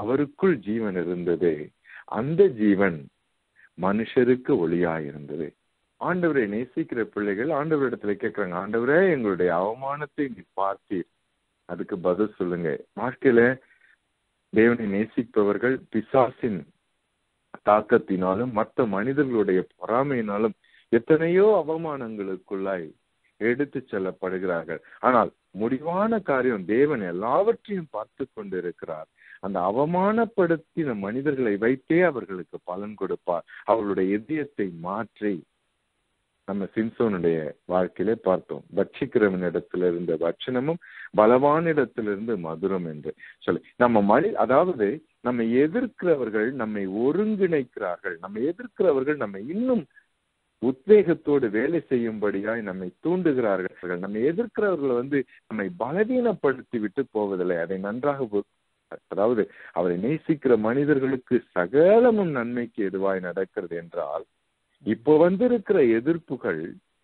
அவருக்குள் ஜீவன் இருந்தது அந்த ஜீவன் மனுஷருக்கு ஒளியாயிருந்தது ஆண்டவரை நேசிக்கிற பிள்ளைகள் ஆண்டவரிடத்துல கேட்கிறாங்க ஆண்டவரே எங்களுடைய அவமானத்தை நீ பார்த்தீர் அதுக்கு பதில் சொல்லுங்க வாழ்க்கையில தேவனை நேசிப்பவர்கள் பிசாசின் தாக்கத்தினாலும் மற்ற மனிதர்களுடைய பொறாமையினாலும் எத்தனையோ அவமானங்களுக்குள்ளாய் எடுத்து செல்லப்படுகிறார்கள் ஆனால் முடிவான காரியம் தேவன் எல்லாவற்றையும் பார்த்து கொண்டிருக்கிறார் அந்த அவமானப்படுத்தின மனிதர்களை வைத்தே அவர்களுக்கு பலன் கொடுப்பார் அவர்களுடைய இதயத்தை மாற்றி நம்ம சிம்சோனுடைய வாழ்க்கையிலே பார்த்தோம் பட்சிக்கிறவனிடத்துல இருந்த பட்சணமும் பலவானிடத்திலிருந்து மதுரம் என்று சொல்லி நம்ம மனி அதாவது நம்ம எதிர்க்கிறவர்கள் நம்மை ஒருங்கிணைக்கிறார்கள் நம்ம எதிர்க்கிறவர்கள் நம்ம இன்னும் உத்வேகத்தோடு வேலை செய்யும்படியாய் நம்மை தூண்டுகிறார்கள் நம்ம எதிர்க்கிறவர்களை வந்து நம்மை பலவீனப்படுத்தி விட்டு போவதில்லை அதை நன்றாக அதாவது அவரை நேசிக்கிற மனிதர்களுக்கு சகலமும் நன்மைக்கு எதுவாய் நடக்கிறது என்றால் இப்போ வந்திருக்கிற எதிர்ப்புகள்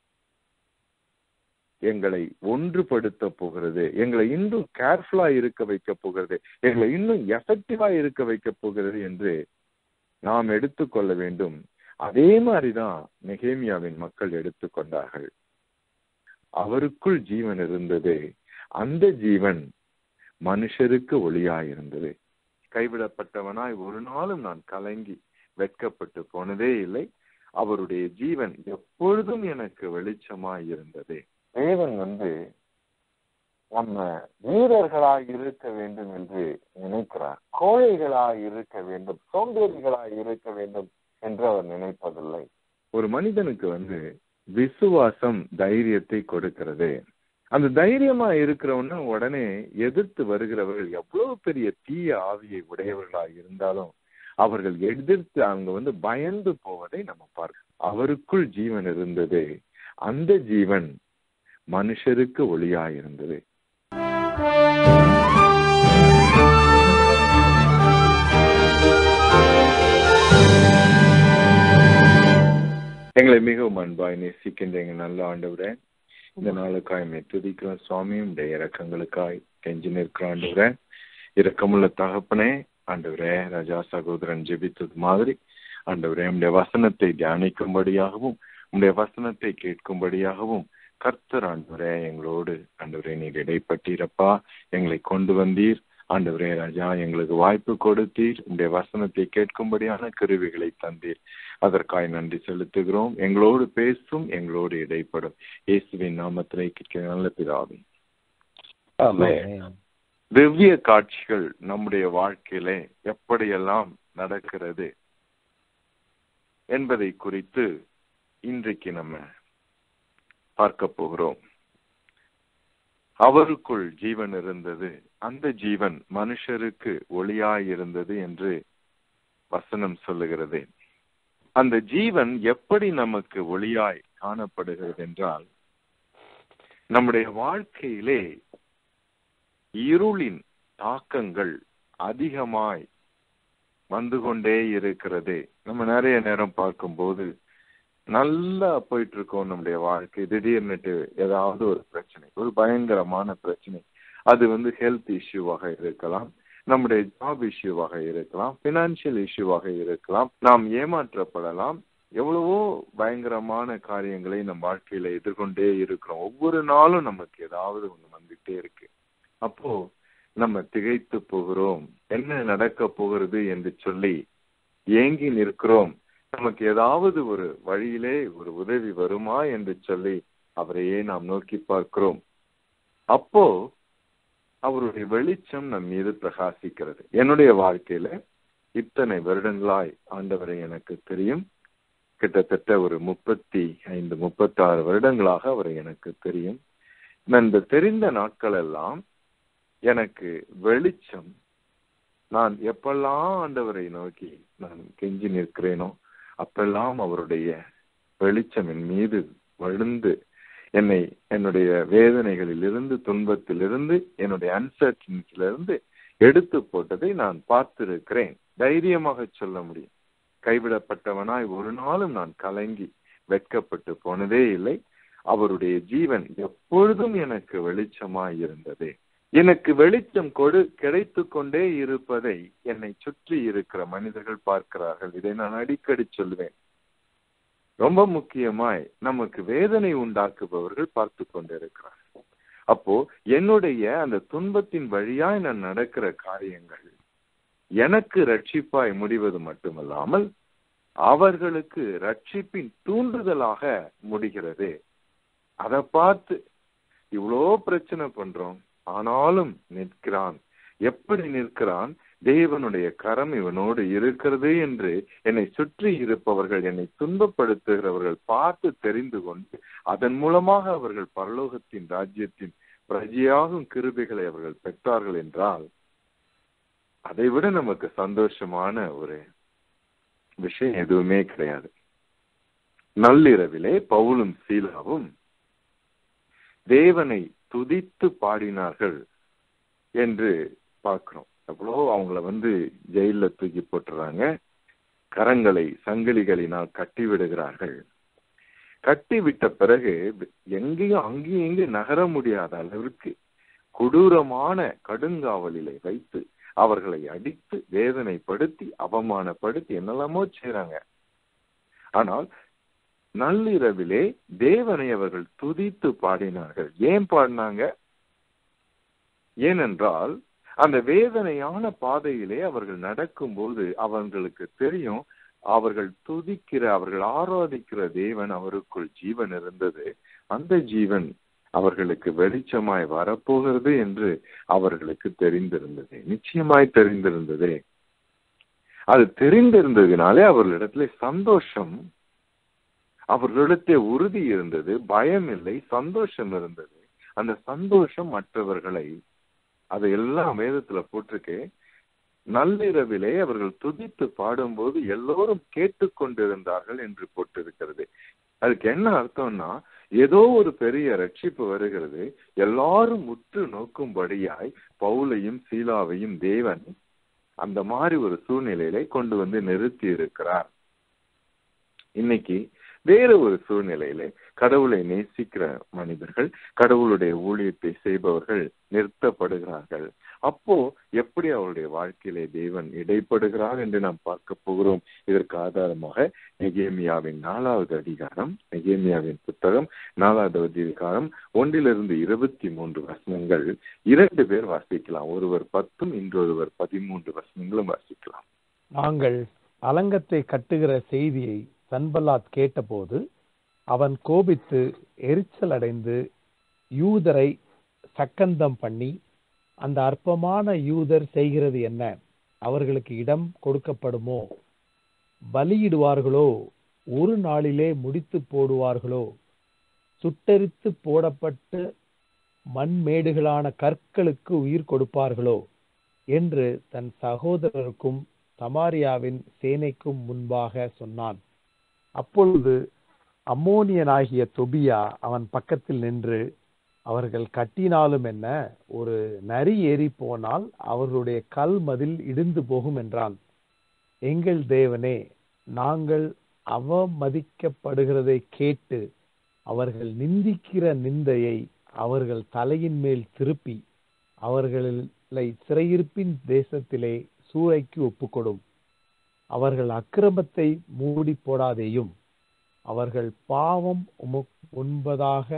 எங்களை ஒன்றுபடுத்த போகிறது எங்களை இன்னும் கேர்ஃபுல்லா இருக்க வைக்க போகிறது எங்களை இன்னும் எஃபெக்டிவா இருக்க வைக்க போகிறது என்று நாம் எடுத்துக்கொள்ள வேண்டும் அதே மாதிரிதான் நெகேமியாவின் மக்கள் எடுத்துக்கொண்டார்கள் அவருக்குள் ஜீவன் இருந்தது அந்த ஜீவன் மனுஷருக்கு ஒளியாயிருந்தது கைவிடப்பட்டவனாய் ஒரு நாளும் நான் கலங்கி வெட்கப்பட்டு போனதே இல்லை அவருடைய ஜீவன் எப்பொழுதும் எனக்கு வெளிச்சமாய் இருந்தது தேவன் வந்து நம்ம வீரர்களாய் இருக்க வேண்டும் என்று நினைக்கிறார் கோழைகளாய் இருக்க வேண்டும் சோம்பேறிகளாய் இருக்க வேண்டும் என்று அவர் நினைப்பதில்லை ஒரு மனிதனுக்கு வந்து விசுவாசம் தைரியத்தை கொடுக்கிறது அந்த தைரியமா இருக்கிறவன உடனே எதிர்த்து வருகிறவர்கள் எவ்வளவு பெரிய தீய ஆவியை உடையவர்களாக இருந்தாலும் அவர்கள் எதிர்த்து அவங்க வந்து பயந்து போவதை நம்ம பார்க்க அவருக்குள் ஜீவன் இருந்தது அந்த ஜீவன் மனுஷருக்கு ஒளியாயிருந்தது எங்களை மிகவும் அன்பாய் நேசிக்கின்ற எங்க நல்ல ஆண்டவரே இந்த நாளுக்காய் மே துதிக்கிறோம் சுவாமி உடைய இறக்கங்களுக்காய் கெஞ்சி நிற்கிற ஆண்டவரே இரக்கமுள்ள தகப்பனே ஆண்டவரே ராஜா சகோதரன் ஜெபித்தது மாதிரி ஆண்டவரே உடைய வசனத்தை தியானிக்கும்படியாகவும் உடைய வசனத்தை கேட்கும்படியாகவும் கர்த்தர் ஆண்டவரே எங்களோடு ஆண்டவரே நீர் இடைப்பட்டீரப்பா எங்களை கொண்டு வந்தீர் ஆண்டவரே ராஜா எங்களுக்கு வாய்ப்பு கொடுத்தீர் உடைய வசனத்தை கேட்கும்படியான கருவிகளை தந்தீர் அதற்காய் நன்றி செலுத்துகிறோம் எங்களோடு பேசும் எங்களோடு இடைப்படும் இயேசுவின் நாமத்திலே கேட்கிற நல்ல பிதாவே திவ்ய காட்சிகள் நம்முடைய வாழ்க்கையிலே எப்படியெல்லாம் நடக்கிறது என்பதை குறித்து இன்றைக்கு நம்ம பார்க்க போகிறோம் அவருக்குள் ஜீவன் இருந்தது அந்த ஜீவன் மனுஷருக்கு ஒளியாயிருந்தது என்று வசனம் சொல்லுகிறது அந்த ஜீவன் எப்படி நமக்கு ஒளியாய் காணப்படுகிறது என்றால் நம்முடைய வாழ்க்கையிலே இருளின் தாக்கங்கள் அதிகமாய் வந்து கொண்டே இருக்கிறது நம்ம நிறைய நேரம் பார்க்கும்போது நல்லா போயிட்டு இருக்கோம் நம்முடைய வாழ்க்கை திடீர்னுட்டு ஏதாவது ஒரு பிரச்சனை ஒரு பயங்கரமான பிரச்சனை அது வந்து ஹெல்த் இஷ்யூவாக இருக்கலாம் நம்முடைய ஜாப் இஷ்யூவாக இருக்கலாம் பினான்சியல் இஷ்யூவாக இருக்கலாம் நாம் ஏமாற்றப்படலாம் எவ்வளவோ பயங்கரமான காரியங்களை நம் வாழ்க்கையில எதிர்கொண்டே இருக்கிறோம் ஒவ்வொரு நாளும் நமக்கு ஏதாவது ஒண்ணு வந்துட்டே இருக்கு அப்போ நம்ம திகைத்து போகிறோம் என்ன நடக்க போகிறது என்று சொல்லி ஏங்கி நிற்கிறோம் நமக்கு ஏதாவது ஒரு வழியிலே ஒரு உதவி வருமா என்று சொல்லி அவரையே நாம் நோக்கி பார்க்கிறோம் அப்போ அவருடைய வெளிச்சம் நம் மீது பிரகாசிக்கிறது என்னுடைய வாழ்க்கையில இத்தனை வருடங்களாய் ஆண்டவரை எனக்கு தெரியும் கிட்டத்தட்ட ஒரு முப்பத்தி ஐந்து முப்பத்தி ஆறு வருடங்களாக அவரை எனக்கு தெரியும் இந்த தெரிந்த நாட்கள் எல்லாம் எனக்கு வெளிச்சம் நான் எப்பெல்லாம் ஆண்டவரை நோக்கி நான் கெஞ்சி நிற்கிறேனோ அப்பெல்லாம் அவருடைய வெளிச்சம் என் மீது வழுந்து என்னை என்னுடைய வேதனைகளிலிருந்து துன்பத்திலிருந்து என்னுடைய அன்சர்டனிட்டியிலிருந்து எடுத்து போட்டதை நான் பார்த்திருக்கிறேன் தைரியமாக சொல்ல முடியும் கைவிடப்பட்டவனாய் ஒரு நாளும் நான் கலங்கி வெட்கப்பட்டு போனதே இல்லை அவருடைய ஜீவன் எப்பொழுதும் எனக்கு வெளிச்சமாய் இருந்தது எனக்கு வெளிச்சம் கொடு கிடைத்து கொண்டே இருப்பதை என்னை சுற்றி இருக்கிற மனிதர்கள் பார்க்கிறார்கள் இதை நான் அடிக்கடி சொல்வேன் ரொம்ப முக்கியமாய் நமக்கு வேதனை உண்டாக்குபவர்கள் பார்த்து கொண்டிருக்கிறார் அப்போ என்னுடைய அந்த துன்பத்தின் வழியாய் நான் நடக்கிற காரியங்கள் எனக்கு ரட்சிப்பாய் முடிவது மட்டுமல்லாமல் அவர்களுக்கு ரட்சிப்பின் தூண்டுதலாக முடிகிறது அதை பார்த்து இவ்வளோ பிரச்சனை பண்றோம் ஆனாலும் நிற்கிறான் எப்படி நிற்கிறான் தேவனுடைய கரம் இவனோடு இருக்கிறது என்று என்னை சுற்றி இருப்பவர்கள் என்னை துன்பப்படுத்துகிறவர்கள் பார்த்து தெரிந்து கொண்டு அதன் மூலமாக அவர்கள் பரலோகத்தின் ராஜ்யத்தின் பிரஜையாகும் கிருபைகளை அவர்கள் பெற்றார்கள் என்றால் அதை விட நமக்கு சந்தோஷமான ஒரு விஷயம் எதுவுமே கிடையாது நள்ளிரவிலே பவுலும் சீலாவும் தேவனை துதித்து பாடினார்கள் என்று பார்க்கிறோம் எவ்வளோ அவங்கள வந்து ஜெயில தூக்கி போட்டுறாங்க கரங்களை சங்கிலிகளினால் கட்டி விடுகிறார்கள் கட்டி விட்ட பிறகு எங்கேயும் அங்கேயும் எங்கேயும் நகர முடியாத அளவிற்கு கொடூரமான கடுங்காவலிலே வைத்து அவர்களை அடித்து வேதனைப்படுத்தி அவமானப்படுத்தி என்னெல்லாமோ செய்றாங்க ஆனால் நள்ளிரவிலே தேவனை அவர்கள் துதித்து பாடினார்கள் ஏன் பாடினாங்க ஏனென்றால் அந்த வேதனையான பாதையிலே அவர்கள் நடக்கும்போது அவர்களுக்கு தெரியும் அவர்கள் துதிக்கிற அவர்கள் ஆராதிக்கிற தேவன் அவருக்குள் ஜீவன் இருந்தது அந்த ஜீவன் அவர்களுக்கு வெளிச்சமாய் வரப்போகிறது என்று அவர்களுக்கு தெரிந்திருந்தது நிச்சயமாய் தெரிந்திருந்தது அது தெரிந்திருந்ததினாலே அவர்களிடத்திலே சந்தோஷம் அவர்களிடத்தே உறுதி இருந்தது பயம் இல்லை சந்தோஷம் இருந்தது அந்த சந்தோஷம் மற்றவர்களை அதை எல்லாம் வேதத்துல போட்டிருக்கு நள்ளிரவிலே அவர்கள் துதித்து பாடும்போது எல்லோரும் கேட்டுக்கொண்டிருந்தார்கள் என்று போட்டிருக்கிறது அதுக்கு என்ன அர்த்தம்னா ஏதோ ஒரு பெரிய ரட்சிப்பு வருகிறது எல்லாரும் உற்று நோக்கும்படியாய் பவுலையும் சீலாவையும் தேவன் அந்த மாதிரி ஒரு சூழ்நிலையில கொண்டு வந்து நிறுத்தி இருக்கிறார் இன்னைக்கு வேற ஒரு சூழ்நிலையில கடவுளை நேசிக்கிற மனிதர்கள் கடவுளுடைய ஊழியத்தை செய்பவர்கள் நிறுத்தப்படுகிறார்கள் அப்போ எப்படி அவருடைய வாழ்க்கையிலே தேவன் இடைப்படுகிறார் என்று நாம் பார்க்க போகிறோம் இதற்கு ஆதாரமாக நெகேமியாவின் நாலாவது அதிகாரம் நெகேமியாவின் புத்தகம் நாலாவது அதிகாரம் ஒன்றிலிருந்து இருபத்தி மூன்று வசனங்கள் இரண்டு பேர் வாசிக்கலாம் ஒருவர் பத்தும் இன்னொருவர் பதிமூன்று வசனங்களும் வாசிக்கலாம் நாங்கள் அலங்கத்தை கட்டுகிற செய்தியை சன்பல்லாத் கேட்டபோது அவன் கோபித்து எரிச்சல் அடைந்து யூதரை சக்கந்தம் பண்ணி அந்த அற்பமான யூதர் செய்கிறது என்ன அவர்களுக்கு இடம் கொடுக்கப்படுமோ பலியிடுவார்களோ ஒரு நாளிலே முடித்து போடுவார்களோ சுட்டெரித்து போடப்பட்டு மண்மேடுகளான கற்களுக்கு உயிர் கொடுப்பார்களோ என்று தன் சகோதரருக்கும் சமாரியாவின் சேனைக்கும் முன்பாக சொன்னான் அப்பொழுது அம்மோனியனாகிய தொபியா அவன் பக்கத்தில் நின்று அவர்கள் கட்டினாலும் என்ன ஒரு நரி ஏறி போனால் அவர்களுடைய கல் மதில் இடிந்து போகும் என்றான் எங்கள் தேவனே நாங்கள் அவமதிக்கப்படுகிறதை கேட்டு அவர்கள் நிந்திக்கிற நிந்தையை அவர்கள் தலையின் மேல் திருப்பி அவர்களை சிறையிருப்பின் தேசத்திலே சூறைக்கு ஒப்புக்கொடும் அவர்கள் அக்கிரமத்தை மூடி போடாதேயும் அவர்கள் பாவம் உண்பதாக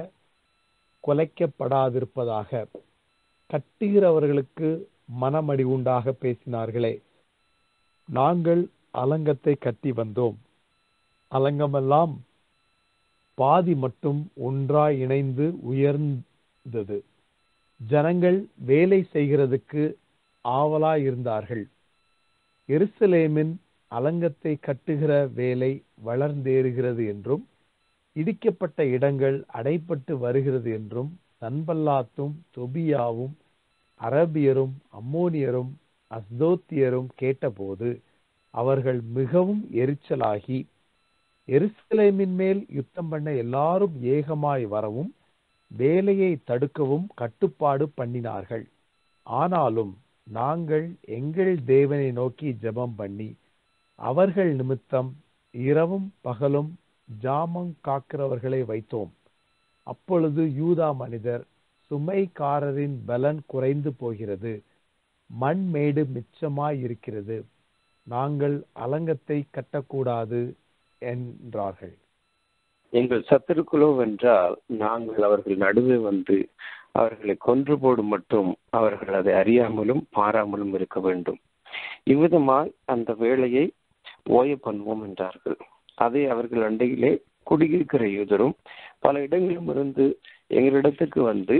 கொலைக்கப்படாதிருப்பதாக கட்டுகிறவர்களுக்கு மனமடி உண்டாக பேசினார்களே நாங்கள் அலங்கத்தை கட்டி வந்தோம் அலங்கமெல்லாம் பாதி மட்டும் ஒன்றாய் இணைந்து உயர்ந்தது ஜனங்கள் வேலை செய்கிறதுக்கு ஆவலாய் இருந்தார்கள் எருசலேமின் அலங்கத்தை கட்டுகிற வேலை வளர்ந்தேறுகிறது என்றும் இடிக்கப்பட்ட இடங்கள் அடைப்பட்டு வருகிறது என்றும் சன்பல்லாத்தும் தொபியாவும் அரபியரும் அம்மோனியரும் அஸ்தோத்தியரும் கேட்டபோது அவர்கள் மிகவும் எரிச்சலாகி எருசலேமின் மேல் யுத்தம் பண்ண எல்லாரும் ஏகமாய் வரவும் வேலையை தடுக்கவும் கட்டுப்பாடு பண்ணினார்கள் ஆனாலும் நாங்கள் எங்கள் தேவனை நோக்கி ஜெபம் பண்ணி அவர்கள் நிமித்தம் இரவும் பகலும் ஜாமம் காக்கிறவர்களை வைத்தோம் அப்பொழுது யூதா மனிதர் சுமைக்காரரின் பலன் குறைந்து போகிறது மண்மேடு மிச்சமாய் இருக்கிறது நாங்கள் அலங்கத்தை கட்டக்கூடாது என்றார்கள் எங்கள் சத்துருக்களோ வென்றால் நாங்கள் அவர்கள் நடுவே வந்து அவர்களை கொன்று போடும் மட்டும் அவர்கள் அதை அறியாமலும் பாராமலும் இருக்க வேண்டும் இவ்விதமாய் அந்த வேலையை ஓய பண்ணுவோம் என்றார்கள் அதை அவர்கள் அண்டையிலே குடியிருக்கிற யூதரும் பல இடங்களிலும் இருந்து எங்களிடத்துக்கு வந்து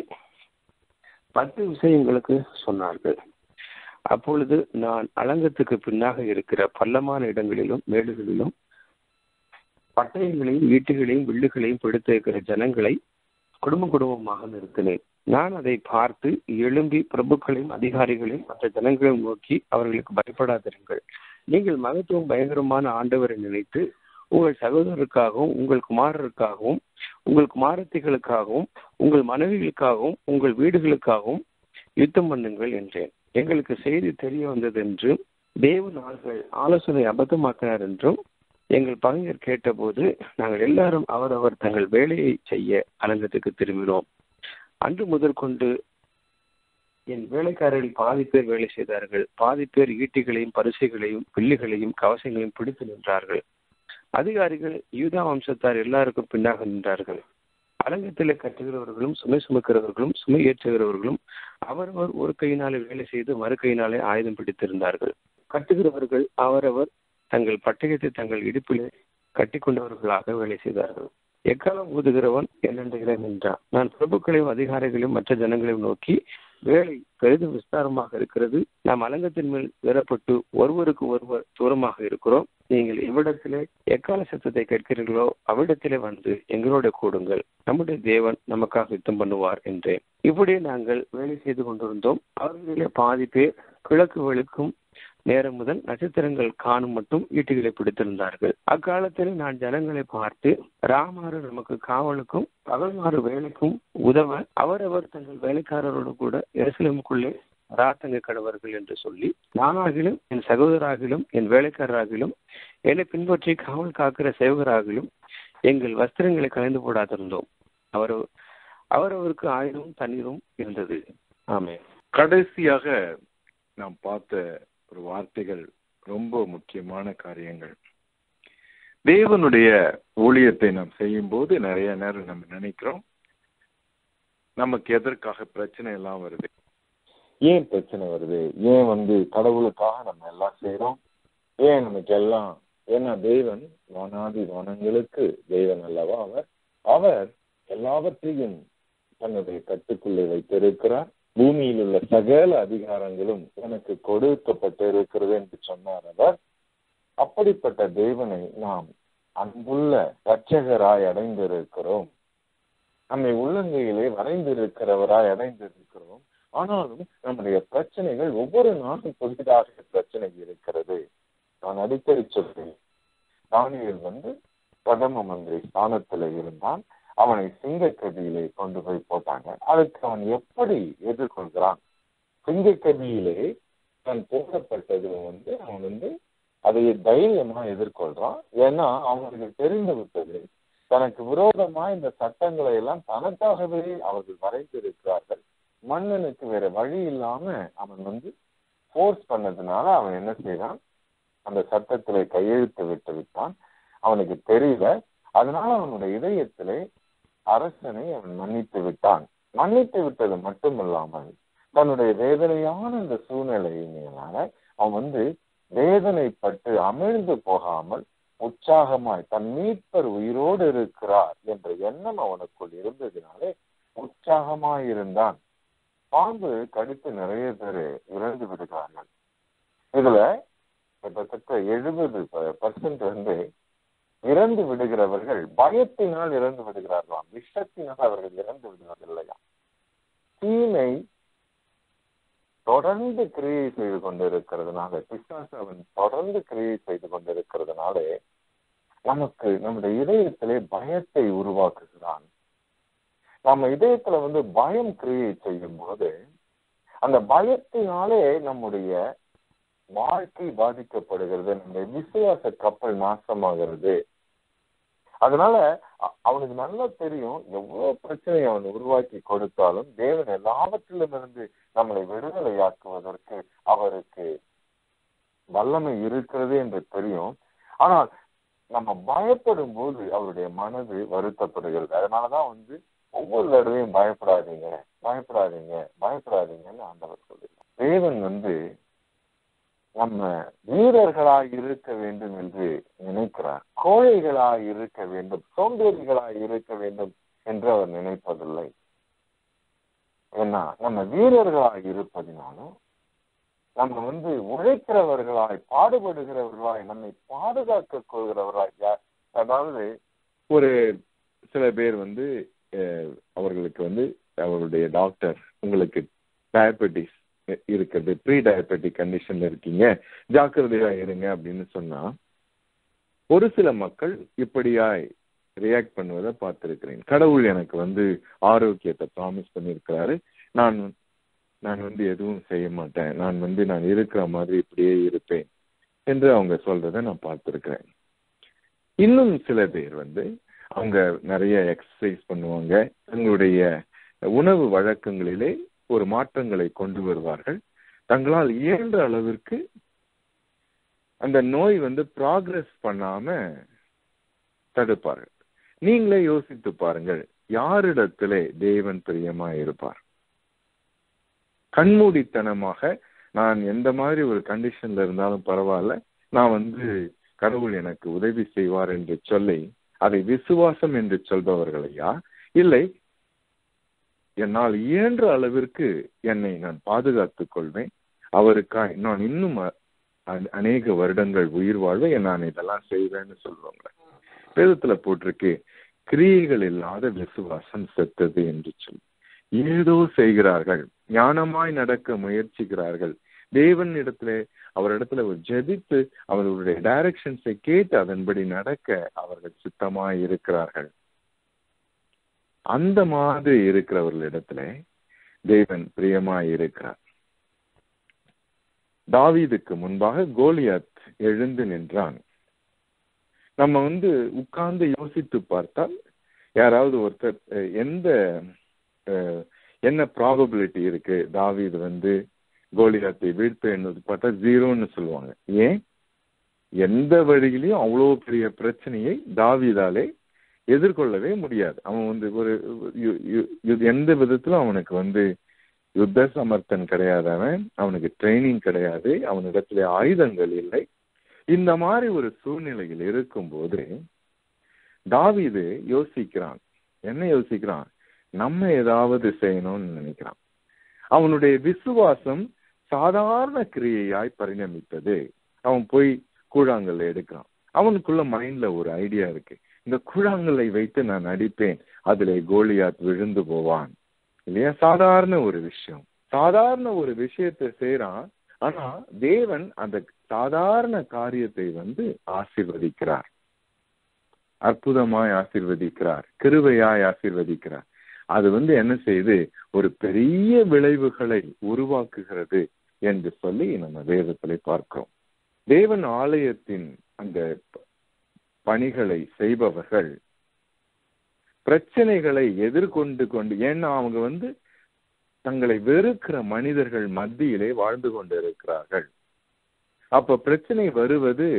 பத்து விஷயங்களுக்கு சொன்னார்கள் அப்பொழுது நான் அலங்கத்துக்கு பின்னாக இருக்கிற பள்ளமான இடங்களிலும் மேடுகளிலும் பட்டயங்களையும் ஈட்டுகளையும் வில்லுகளையும் பிடித்திருக்கிற ஜனங்களை குடும்ப குடும்பமாக நிறுத்தினேன் நான் அதை பார்த்து எழும்பி பிரபுக்களையும் அதிகாரிகளையும் மற்ற ஜனங்களையும் நோக்கி அவர்களுக்கு பயப்படாதிருங்கள் நீங்கள் மகத்துவம் பயங்கரமான ஆண்டவரை நினைத்து உங்கள் சகோதரருக்காகவும் உங்கள் குமாரருக்காகவும் உங்கள் குமாரத்திகளுக்காகவும் உங்கள் மனைவிகளுக்காகவும் உங்கள் வீடுகளுக்காகவும் யுத்தம் பண்ணுங்கள் என்றேன் எங்களுக்கு செய்தி தெரிய வந்தது என்றும் தேவன் அவர்கள் ஆலோசனை அபத்தமாக்கினார் என்றும் எங்கள் பகைஞர் கேட்டபோது நாங்கள் எல்லாரும் அவரவர் தங்கள் வேலையை செய்ய அலங்கத்துக்கு திரும்பினோம் அன்று முதற்கொண்டு என் வேலைக்காரர்கள் பாதி பேர் வேலை செய்தார்கள் பாதி பேர் ஈட்டிகளையும் பரிசைகளையும் பில்லுகளையும் கவசங்களையும் பிடித்து நின்றார்கள் அதிகாரிகள் யூதா வம்சத்தார் எல்லாருக்கும் பின்னாக நின்றார்கள் அலங்கத்திலே கட்டுகிறவர்களும் சுமை சுமக்கிறவர்களும் சுமை ஏற்றுகிறவர்களும் அவரவர் ஒரு கையினாலே வேலை செய்து மறு கையினாலே ஆயுதம் பிடித்திருந்தார்கள் கட்டுகிறவர்கள் அவரவர் தங்கள் பட்டயத்தை தங்கள் இடுப்பிலே கட்டி கொண்டவர்களாக வேலை செய்தார்கள் எக்காலம் ஊதுகிறவன் என்னென்றுகளை நின்றான் நான் பிரபுக்களையும் அதிகாரிகளையும் மற்ற ஜனங்களையும் நோக்கி வேலை பெரிதும் விஸ்தாரமாக இருக்கிறது நாம் அலங்கத்தின் மேல் வேறப்பட்டு ஒருவருக்கு ஒருவர் தூரமாக இருக்கிறோம் நீங்கள் எவ்விடத்திலே எக்கால சத்தத்தை கேட்கிறீர்களோ அவ்விடத்திலே வந்து எங்களோட கூடுங்கள் நம்முடைய தேவன் நமக்காக யுத்தம் பண்ணுவார் என்றேன் இப்படியே நாங்கள் வேலை செய்து கொண்டிருந்தோம் அவர்களிலே பாதி பேர் கிழக்கு வெளுக்கும் நேரம் முதல் நட்சத்திரங்கள் காணும் மட்டும் ஈட்டுகளை பிடித்திருந்தார்கள் அக்காலத்தில் நான் ஜனங்களை பார்த்து ராமாறு நமக்கு காவலுக்கும் பகல்மாறு வேலைக்கும் உதவ அவரவர் தங்கள் வேலைக்காரரோடு கூட எருசலேமுக்குள்ளே ராத்தங்க கடவர்கள் என்று சொல்லி நானாகிலும் என் சகோதராகிலும் என் வேலைக்காரராகிலும் என்னை பின்பற்றி காவல் காக்கிற சேவகராகிலும் எங்கள் வஸ்திரங்களை கலைந்து போடாதிருந்தோம் அவர் அவரவருக்கு ஆயிரம் தண்ணீரும் இருந்தது ஆமே கடைசியாக நாம் பார்த்த ஒரு வார்த்தைகள் ரொம்ப முக்கியமான காரியங்கள் தேவனுடைய ஊழியத்தை நாம் செய்யும் போது நிறைய நேரம் நம்ம நினைக்கிறோம் நமக்கு எதற்காக பிரச்சனை எல்லாம் வருது ஏன் பிரச்சனை வருது ஏன் வந்து கடவுளுக்காக நம்ம எல்லாம் செய்யறோம் ஏன் நமக்கு எல்லாம் ஏன்னா தேவன் வானாதி வானங்களுக்கு தேவன் அல்லவா அவர் அவர் எல்லாவற்றையும் தன்னுடைய கட்டுக்குள்ளே வைத்திருக்கிறார் பூமியில் உள்ள சகல அதிகாரங்களும் எனக்கு கொடுக்கப்பட்டு இருக்கிறது என்று சொன்னார் அவர் அப்படிப்பட்ட தேவனை நாம் அன்புள்ள ரட்சகராய் அடைந்திருக்கிறோம் நம்மை உள்ளங்கையிலே வரைந்திருக்கிறவராய் அடைந்திருக்கிறோம் ஆனாலும் நம்முடைய பிரச்சனைகள் ஒவ்வொரு நாளும் புதிதாக பிரச்சனை இருக்கிறது நான் அடிக்கடி சொல்றேன் தானியல் வந்து பிரதம மந்திரி ஸ்தானத்துல இருந்தான் அவனை சிங்கக்கதியிலே கொண்டு போய் போட்டாங்க அதுக்கு அவன் எப்படி எதிர்கொள்கிறான் சிங்கக்கதியிலே தன் போடப்பட்டது வந்து அவன் வந்து அதை தைரியமா எதிர்கொள்றான் ஏன்னா அவங்களுக்கு தெரிந்து விட்டது தனக்கு விரோதமா இந்த சட்டங்களை எல்லாம் தனக்காகவே அவர்கள் வரைந்திருக்கிறார்கள் மன்னனுக்கு வேற வழி இல்லாம அவன் வந்து போர்ஸ் பண்ணதுனால அவன் என்ன செய்யறான் அந்த சட்டத்திலே கையெழுத்து விட்டு விட்டான் அவனுக்கு தெரியல அதனால அவனுடைய இதயத்திலே அரசனை அவன் மன்னித்து விட்டான் மன்னித்து விட்டது மட்டுமல்லாமல் தன்னுடைய வேதனையான இந்த சூழ்நிலையினால அவன் வந்து வேதனைப்பட்டு அமிழ்ந்து போகாமல் உற்சாகமாய் தன் மீட்பர் உயிரோடு இருக்கிறார் என்ற எண்ணம் அவனுக்குள் இருந்ததினாலே உற்சாகமாய் இருந்தான் பாம்பு கடித்து நிறைய பேர் இறந்து விடுகிறார்கள் இதுல கிட்டத்தட்ட எழுபது பர்சன்ட் வந்து இறந்து விடுகிறவர்கள் பயத்தினால் இறந்து விடுகிறார்களாம் விஷத்தினால் அவர்கள் இறந்து விடுவதில்லையா தீமை தொடர்ந்து கிரியை செய்து கொண்டிருக்கிறதுனால பிசாசு அவன் தொடர்ந்து கிரியை செய்து கொண்டிருக்கிறதுனாலே நமக்கு நம்முடைய இதயத்திலே பயத்தை உருவாக்குகிறான் நம்ம இதயத்துல வந்து பயம் கிரியை செய்யும் போது அந்த பயத்தினாலே நம்முடைய வாழ்க்கை பாதிக்கப்படுகிறது நம்முடைய விசுவாச கப்பல் நாசமாகிறது அதனால அ- அவனுக்கு நல்லா தெரியும் எவ்வளவு பிரச்சனையை அவன் உருவாக்கி கொடுத்தாலும் தேவன் எல்லாவற்றிலும் இருந்து நம்மளை விடுதலையாக்குவதற்கு அவருக்கு வல்லமை இருக்கிறது என்று தெரியும் ஆனால் நம்ம பயப்படும் போது அவருடைய மனது வருத்தப்படுகிறது அதனாலதான் வந்து ஒவ்வொரு தடவையும் பயப்படாதீங்க பயப்படாதீங்க பயப்படாதீங்கன்னு ஆண்டவர் சொல்லுகிறார் தேவன் வந்து நம்ம வீரர்களாய் இருக்க வேண்டும் என்று நினைக்கிறார் கோழைகளாய் இருக்க வேண்டும் சோம்பேறிகளாய் இருக்க வேண்டும் என்று அவர் நினைப்பதில்லை ஏன்னா நம்ம வீரர்களாய் இருப்பதினாலும் நம்ம வந்து உழைக்கிறவர்களாய் பாடுபடுகிறவர்களாய் நம்மை பாதுகாக்க கொள்கிறவர்களாய் யா- அதாவது ஒரு சில பேர் வந்து அஹ், அவர்களுக்கு வந்து அவர்களுடைய டாக்டர் உங்களுக்கு டயபெட்டிஸ் இருக்குது ப்ரீ டயபெட்டிக் கண்டிஷன்ல இருக்கீங்க ஜாக்கிரதையா இருங்க அப்படின்னு சொன்னா ஒரு சில மக்கள் இப்படியாய் ரியாக்ட் பண்ணுவதை பார்த்திருக்கிறேன் கடவுள் எனக்கு வந்து ஆரோக்கியத்தை ப்ராமிஸ் பண்ணியிருக்கிறாரு நான் நான் வந்து எதுவும் செய்ய மாட்டேன் நான் வந்து நான் இருக்கிற மாதிரி இப்படியே இருப்பேன் என்று அவங்க சொல்றதை நான் பார்த்திருக்கிறேன் இன்னும் சில பேர் வந்து அவங்க நிறைய எக்ஸசைஸ் பண்ணுவாங்க தங்களுடைய உணவு வழக்கங்களிலே ஒரு மாற்றங்களை கொண்டு வருவார்கள் தங்களால் இயன்ற அளவிற்கு அந்த நோய் வந்து ப்ராக்ரஸ் பண்ணாம தடுப்பார்கள் நீங்களே யோசித்து பாருங்கள் யாரிடத்திலே தேவன் பிரியமா இருப்பார் கண்மூடித்தனமாக நான் எந்த மாதிரி ஒரு கண்டிஷன்ல இருந்தாலும் பரவாயில்ல நான் வந்து கடவுள் எனக்கு உதவி செய்வார் என்று சொல்லி அதை விசுவாசம் என்று சொல்பவர்களையா இல்லை என்னால் இயன்ற அளவிற்கு என்னை நான் பாதுகாத்துக் கொள்வேன் அவருக்காய் நான் இன்னும் அ- அ- அநேக வருடங்கள் உயிர் வாழ்வேன் நான் இதெல்லாம் செய்வேன்னு சொல்லுவாங்க வேதத்துல போட்டிருக்கு கிரியைகள் இல்லாத விசுவாசம் செத்தது என்று சொல்லி ஏதோ செய்கிறார்கள் ஞானமாய் நடக்க முயற்சிக்கிறார்கள் தேவன் இடத்துல அவரிடத்துல ஒரு ஜெபித்து அவர்களுடைய டைரக்ஷன்ஸை கேட்டு அதன்படி நடக்க அவர்கள் சித்தமாய் இருக்கிறார்கள் அந்த மாதிரி இருக்கிறவர்களிடத்துல தேவன் பிரியமாய் இருக்கிறார் தாவீதுக்கு முன்பாக கோலியாத் எழுந்து நின்றான் நம்ம வந்து உட்கார்ந்து யோசித்து பார்த்தால் யாராவது ஒருத்தர் அஹ், எந்த அஹ், என்ன ப்ராபபிலிட்டி இருக்கு தாவீது வந்து கோலியாத்தை வீழ்ப்பேன்னு பார்த்தா ஜீரோன்னு சொல்லுவாங்க ஏன் எந்த வழியிலையும் அவ்வளோ பெரிய பிரச்சனையை தாவீதாலே எதிர்கொள்ளவே முடியாது அவன் வந்து ஒரு யு- யு- யு- எந்த விதத்திலும் அவனுக்கு வந்து யுத்த சமர்த்தன் கிடையாது அவன் அவனுக்கு ட்ரைனிங் கிடையாது அவனிடத்துல ஆயுதங்கள் இல்லை இந்த மாதிரி ஒரு சூழ்நிலையில் இருக்கும்போது தாவீது யோசிக்கிறான் என்ன யோசிக்கிறான் நம்ம ஏதாவது செய்யணும்னு நினைக்கிறான் அவனுடைய விசுவாசம் சாதாரண கிரியையாய் பரிணமித்தது அவன் போய் கூழாங்கல் எடுக்கிறான் அவனுக்குள்ள மைண்ட்ல ஒரு ஐடியா இருக்கு இந்த கூழாங்கல்லை வைத்து நான் அடிப்பேன் அதிலே கோலியாத் விழுந்து போவான் இல்லையா சாதாரண ஒரு விஷயம் சாதாரண ஒரு விஷயத்தை செய்யறான் ஆனா தேவன் அந்த சாதாரண காரியத்தை வந்து ஆசீர்வதிக்கிறார் அற்புதமாய் ஆசீர்வதிக்கிறார் கிருபையாய் ஆசீர்வதிக்கிறார் அது வந்து என்ன செய்து ஒரு பெரிய விளைவுகளை உருவாக்குகிறது என்று சொல்லி நம்ம வேதத்திலே பார்க்கிறோம் தேவன் ஆலயத்தின் அந்த ப- பணிகளை செய்பவர்கள் பிரச்சனைகளை எதிர்கொண்டு கொண்டு ஏன்னா அவங்க வந்து தங்களை வெறுக்கிற மனிதர்கள் மத்தியிலே வாழ்ந்து கொண்டிருக்கிறார்கள் அப்ப பிரச்சனை வருவது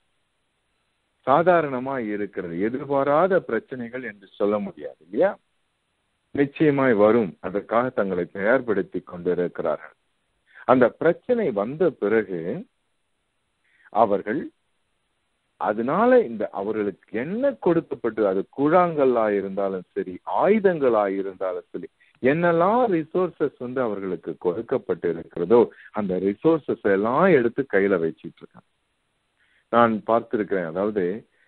சாதாரணமா இருக்கிறது எதிர்பாராத பிரச்சனைகள் என்று சொல்ல முடியாது இல்லையா நிச்சயமாய் வரும் அதற்காக தங்களை தயார்படுத்தி கொண்டிருக்கிறார்கள் அந்த பிரச்சனை வந்த பிறகு அவர்கள் அதனால இந்த அவர்களுக்கு என்ன கொடுக்கப்பட்டு அது கூழாங்கல்லா இருந்தாலும் சரி ஆயுதங்களா இருந்தாலும் சரி என்னெல்லாம் ரிசோர்சஸ் வந்து அவர்களுக்கு கொடுக்கப்பட்டு இருக்கிறதோ அந்த ரிசோர்சஸ் எல்லாம் எடுத்து கையில வச்சிட்டு இருக்காங்க நான் பார்த்திருக்கிறேன் அதாவது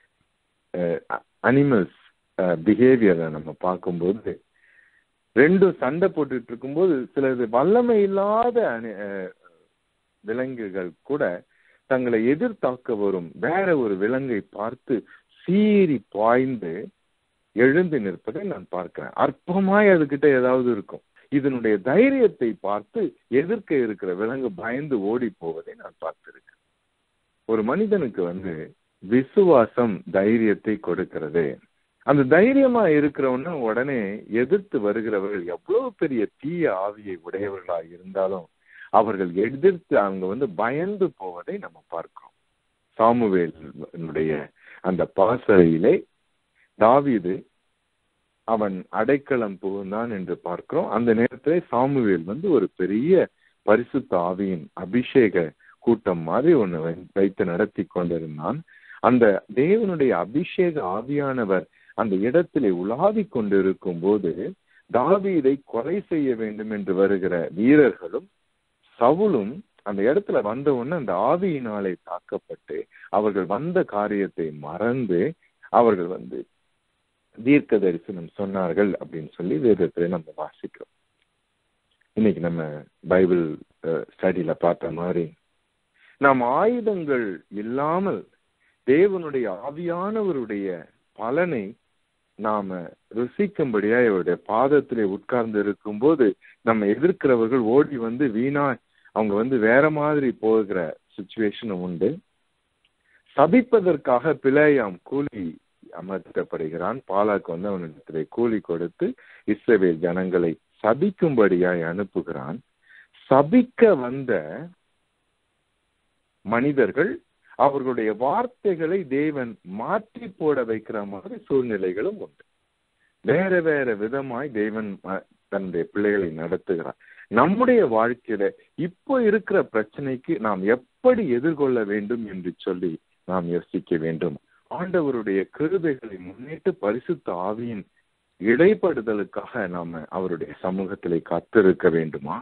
அனிமல்ஸ் பிஹேவியரை நம்ம பார்க்கும்போது ரெண்டும் சண்டை போட்டுட்டு இருக்கும்போது சிலது வல்லமை இல்லாத அணி- அஹ், விலங்குகள் கூட தங்களை எதிர்த்தாக்க வரும் வேற ஒரு விலங்கை பார்த்து சீறி பாய்ந்து எழுந்து நிற்பதை நான் பார்க்கிறேன் அற்பமாய் அதுகிட்ட ஏதாவது இருக்கும் இதனுடைய தைரியத்தை பார்த்து எதிர்க்க இருக்கிற விலங்கு பயந்து ஓடி போவதை நான் பார்த்திருக்கேன் ஒரு மனிதனுக்கு வந்து விசுவாசம் தைரியத்தை கொடுக்கிறது அந்த தைரியமா இருக்கிறவன உடனே எதிர்த்து வருகிறவர்கள் எவ்வளவு பெரிய தீய ஆவியை உடையவர்களா இருந்தாலும் அவர்கள் எதிர்த்து அங்க வந்து பயந்து போவதை நம்ம பார்க்கிறோம் சாமுவேலுடைய அந்த பாசறையிலே தாவீது அவன் அடைக்கலம் புகுந்தான் என்று பார்க்கிறோம் அந்த நேரத்திலே சாமுவேல் வந்து ஒரு பெரிய பரிசுத்த ஆவியின் அபிஷேக கூட்டம் மாதிரி ஒண்ணு வைத்து நடத்தி கொண்டிருந்தான் அந்த தேவனுடைய அபிஷேக ஆவியானவர் அந்த இடத்திலே உலாவி கொண்டிருக்கும் போது தாவீதை கொலை செய்ய வேண்டும் என்று வருகிற வீரர்களும் சவுலும் அந்த இடத்துல வந்த உடனே அந்த ஆவியினாலே தாக்கப்பட்டு அவர்கள் வந்த காரியத்தை மறந்து அவர்கள் வந்து தீர்க்க தரிசனம் சொன்னார்கள் அப்படின்னு சொல்லி வேதத்துல நம்ம வாசிக்கிறோம் இன்னைக்கு நம்ம பைபிள் ஸ்டடியில பார்த்த மாதிரி நாம் ஆயுதங்கள் இல்லாமல் தேவனுடைய ஆவியானவருடைய பலனை நாம ருசிக்கும்படியா இவருடைய பாதத்திலே உட்கார்ந்து இருக்கும் போது நம்ம எதிர்க்கிறவர்கள் ஓடி வந்து வீணா அவங்க வந்து வேற மாதிரி போகிற சுச்சுவேஷனும் உண்டு சபிப்பதற்காக பிழையாம் கூலி அமர்த்தப்படுகிறான் பாலாக்கு வந்து அவனிடத்திலே கூலி கொடுத்து இஸ்ரவேல் ஜனங்களை சபிக்கும்படியாய் அனுப்புகிறான் சபிக்க வந்த மனிதர்கள் அவர்களுடைய வார்த்தைகளை தேவன் மாற்றி போட வைக்கிற மாதிரி சூழ்நிலைகளும் உண்டு வேற வேற விதமாய் தேவன் தன்னுடைய பிள்ளைகளை நடத்துகிறார் நம்முடைய வாழ்க்கையில இப்போ இருக்கிற பிரச்சனைக்கு நாம் எப்படி எதிர்கொள்ள வேண்டும் என்று சொல்லி நாம் யோசிக்க வேண்டும் ஆண்டவருடைய கிருபைகளை முன்னிட்டு பரிசுத்த ஆவியின் இடைப்படுதலுக்காக நாம அவருடைய சமூகத்திலே காத்திருக்க வேண்டுமா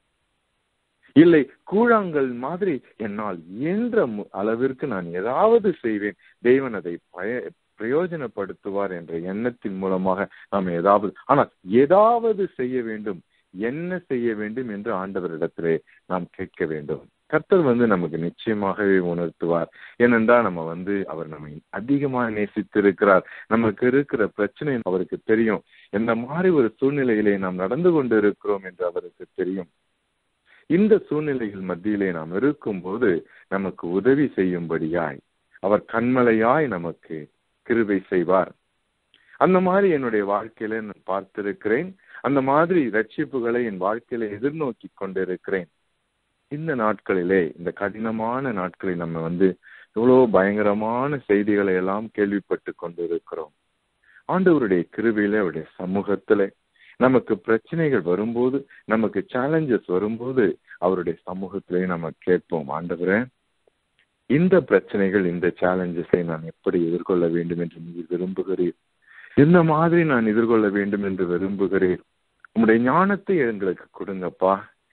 இல்லை கூழாங்கல் மாதிரி என்னால் இயன்ற அளவிற்கு நான் ஏதாவது செய்வேன் தேவன் அதை பய பிரயோஜனப்படுத்துவார் என்ற எண்ணத்தின் மூலமாக நாம் ஏதாவது ஆனால் ஏதாவது செய்ய வேண்டும் என்ன செய்ய வேண்டும் என்று ஆண்டவரிடத்திலே நாம் கேட்க வேண்டும் கர்த்தர் வந்து நமக்கு நிச்சயமாகவே உணர்த்துவார் ஏனென்றால் நம்ம வந்து அவர் நம்மை அதிகமாக நேசித்திருக்கிறார் நமக்கு இருக்கிற பிரச்சனை அவருக்கு தெரியும் எந்த மாதிரி ஒரு சூழ்நிலையிலே நாம் நடந்து கொண்டு இருக்கிறோம் என்று அவருக்கு தெரியும் இந்த சூழ்நிலைகள் மத்தியிலே நாம் இருக்கும்போது நமக்கு உதவி செய்யும்படியாய் அவர் கண்மலையாய் நமக்கு கிருபை செய்வார் அந்த மாதிரி என்னுடைய வாழ்க்கையில நான் பார்த்திருக்கிறேன் அந்த மாதிரி ரட்சிப்புகளை என் வாழ்க்கையில எதிர்நோக்கி கொண்டிருக்கிறேன் இந்த நாட்களிலே இந்த கடினமான நாட்களில் நம்ம வந்து எவ்வளவு பயங்கரமான செய்திகளை எல்லாம் கேள்விப்பட்டு கொண்டிருக்கிறோம் ஆண்டவருடைய கிருபையில அவருடைய சமூகத்துல நமக்கு பிரச்சனைகள் வரும்போது நமக்கு சேலஞ்சஸ் வரும்போது அவருடைய சமூகத்திலே நம்ம கேட்போம் ஆண்டவரே இந்த பிரச்சனைகள் இந்த சேலஞ்சஸை நான் எப்படி எதிர்கொள்ள வேண்டும் என்று நீர் விரும்புகிறீர் இந்த மாதிரி நான் எதிர்கொள்ள வேண்டும் என்று விரும்புகிறேன் உம்முடைய ஞானத்தை எங்களுக்கு கொடுங்கப்பா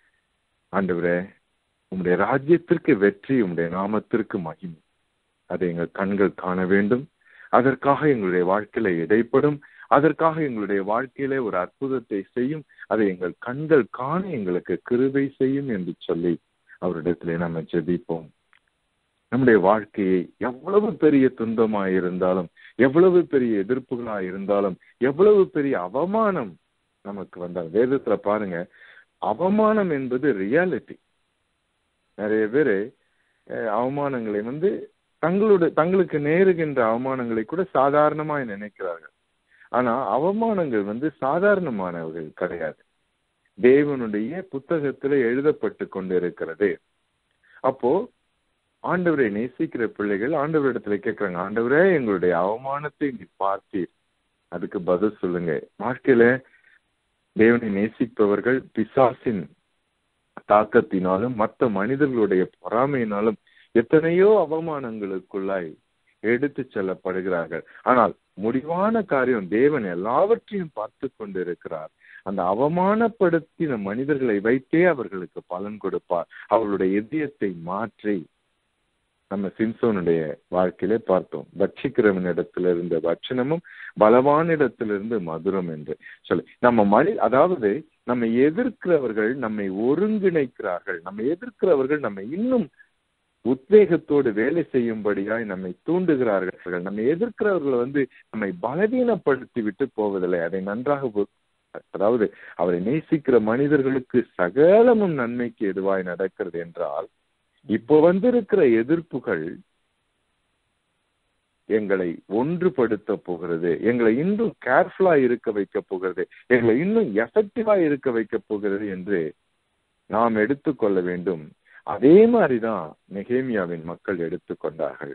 ஆண்டவரே உம்முடைய ராஜ்யத்திற்கு வெற்றி உம்முடைய நாமத்திற்கு மகிமை அதை எங்கள் கண்கள் காண வேண்டும் அதற்காக எங்களுடைய வாழ்க்கையில இடைப்படும் அதற்காக எங்களுடைய வாழ்க்கையில ஒரு அற்புதத்தை செய்யும் அதை எங்கள் கண்கள் காண எங்களுக்கு கிருபை செய்யும் என்று சொல்லி அவரிடத்திலே நம்ம ஜெபிப்போம் நம்முடைய வாழ்க்கையை எவ்வளவு பெரிய துன்பமாய் இருந்தாலும் எவ்வளவு பெரிய எதிர்ப்புகளா இருந்தாலும் எவ்வளவு பெரிய அவமானம் நமக்கு வந்தால் வேதத்துல பாருங்க அவமானம் என்பது ரியாலிட்டி நிறைய பேரு அவமானங்களை வந்து தங்களுடைய தங்களுக்கு நேருகின்ற அவமானங்களை கூட சாதாரணமாய் நினைக்கிறார்கள் ஆனா அவமானங்கள் வந்து சாதாரணமானவர்கள் கிடையாது தேவனுடைய புத்தகத்துல எழுதப்பட்டு கொண்டிருக்கிறது அப்போ ஆண்டவரை நேசிக்கிற பிள்ளைகள் ஆண்டவரிடத்துல கேட்கிறாங்க ஆண்டவரே எங்களுடைய அவமானத்தை நீ பார்த்தீர் அதுக்கு பதில் சொல்லுங்க வாழ்க்கையில தேவனை நேசிப்பவர்கள் பிசாசின் தாக்கத்தினாலும் மற்ற மனிதர்களுடைய பொறாமையினாலும் எத்தனையோ அவமானங்களுக்குள்ளாய் எடுத்து செல்லப்படுகிறார்கள் ஆனால் முடிவான காரியம் தேவன் எல்லாவற்றையும் பார்த்து கொண்டிருக்கிறார் அந்த அவமானப்படுத்தின மனிதர்களை வைத்தே அவர்களுக்கு பலன் கொடுப்பார் அவர்களுடைய இதயத்தை மாற்றி நம்ம சிம்சோனுடைய வாழ்க்கையிலே பார்த்தோம் பட்சிக்கிறவன் இடத்துல இருந்த பட்சணமும் பலவான இடத்திலிருந்து மதுரம் என்று சொல்லி நம்ம மனி அதாவது நம்ம எதிர்க்கிறவர்கள் நம்மை ஒருங்கிணைக்கிறார்கள் நம்ம எதிர்க்கிறவர்கள் நம்ம இன்னும் உத்வேகத்தோடு வேலை செய்யும்படியாய் நம்மை தூண்டுகிறார்கள் நம்ம எதிர்க்கிறவர்களை வந்து நம்மை பலவீனப்படுத்தி விட்டு போவதில்லை அதை நன்றாக அதாவது அவரை நேசிக்கிற மனிதர்களுக்கு சகலமும் நன்மைக்கு எதுவாய் நடக்கிறது என்றால் இப்போ வந்திருக்கிற எதிர்ப்புகள் எங்களை ஒன்றுபடுத்த போகிறது எங்களை இன்னும் கேர்ஃபுல்லா இருக்க வைக்க போகிறது எங்களை இன்னும் எஃபெக்டிவா இருக்க வைக்க போகிறது என்று நாம் எடுத்துக்கொள்ள வேண்டும் அதே மாதிரிதான் நெகேமியாவின் மக்கள் எடுத்துக்கொண்டார்கள்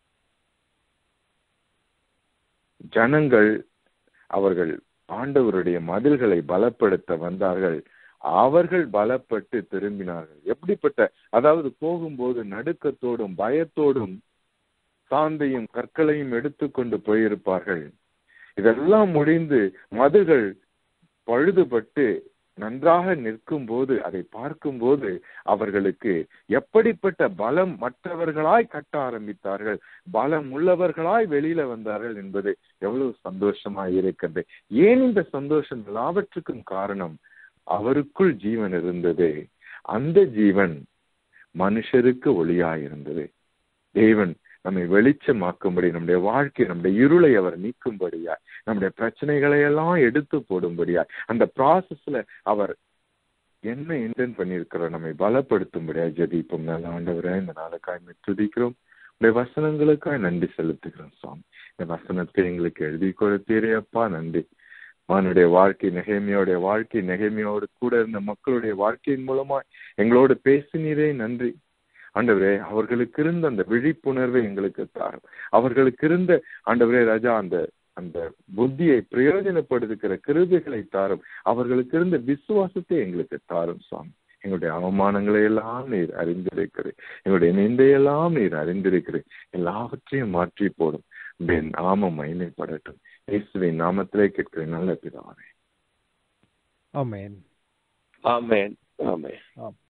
ஜனங்கள் அவர்கள் ஆண்டவருடைய மதில்களை பலப்படுத்த வந்தார்கள் அவர்கள் பலப்பட்டு திரும்பினார்கள் எப்படிப்பட்ட அதாவது போகும்போது நடுக்கத்தோடும் பயத்தோடும் சாந்தையும் கற்களையும் எடுத்துக்கொண்டு போயிருப்பார்கள் இதெல்லாம் முடிந்து மதுகள் பழுதுபட்டு நன்றாக நிற்கும் போது அதை பார்க்கும்போது அவர்களுக்கு எப்படிப்பட்ட பலம் மற்றவர்களாய் கட்ட ஆரம்பித்தார்கள் பலம் உள்ளவர்களாய் வெளியில வந்தார்கள் என்பது எவ்வளவு சந்தோஷமாய் இருக்கிறது ஏன் இந்த சந்தோஷம் எல்லாவற்றுக்கும் காரணம் அவருக்குள் ஜீவன் இருந்தது அந்த ஜீவன் மனுஷருக்கு ஒளியாயிருந்தது தேவன் நம்மை வெளிச்சமாக்கும்படி நம்முடைய வாழ்க்கை நம்முடைய இருளை அவர் நீக்கும்படியா நம்முடைய பிரச்சனைகளை எல்லாம் எடுத்து போடும்படியா அந்த ப்ராசஸ்ல அவர் என்ன இன்டென்ட் பண்ணியிருக்கிறோம் நம்மை பலப்படுத்தும்படியா ஜெபிப்போம் நல்ல ஆண்டவரே இந்த நாளுக்காய் துதிக்கிறோம் உடைய வசனங்களுக்காய் நன்றி செலுத்துகிறோம் சுவாமி இந்த வசனத்தை எங்களுக்கு எழுதி கொடுத்தீரே அப்பா நன்றி அவனுடைய வாழ்க்கை நெகைமையோடைய வாழ்க்கை நெகைமையோடு கூட இருந்த மக்களுடைய வாழ்க்கையின் மூலமா எங்களோடு பேசினீரே நன்றி ஆண்டவரே அவர்களுக்கு இருந்த அந்த விழிப்புணர்வை எங்களுக்கு தாரும் அவர்களுக்கு இருந்த ஆண்டவரே ராஜா அந்த அந்த புத்தியை பிரயோஜனப்படுத்துகிற கிருபைகளை தாரும் அவர்களுக்கு இருந்த விசுவாசத்தை எங்களுக்கு தாரும் சுவாமி எங்களுடைய அவமானங்களை எல்லாம் நீர் அறிந்திருக்கிறேன் எங்களுடைய நிந்தையெல்லாம் நீர் அறிந்திருக்கிறேன் எல்லாவற்றையும் மாற்றி போடும் நாமம் மகிமைப்படட்டும் இயேசுவின் நாமத்திலே கேட்கிறேன் நல்ல பிதாவே ஆமென் ஆமென் ஆமென் ஆம்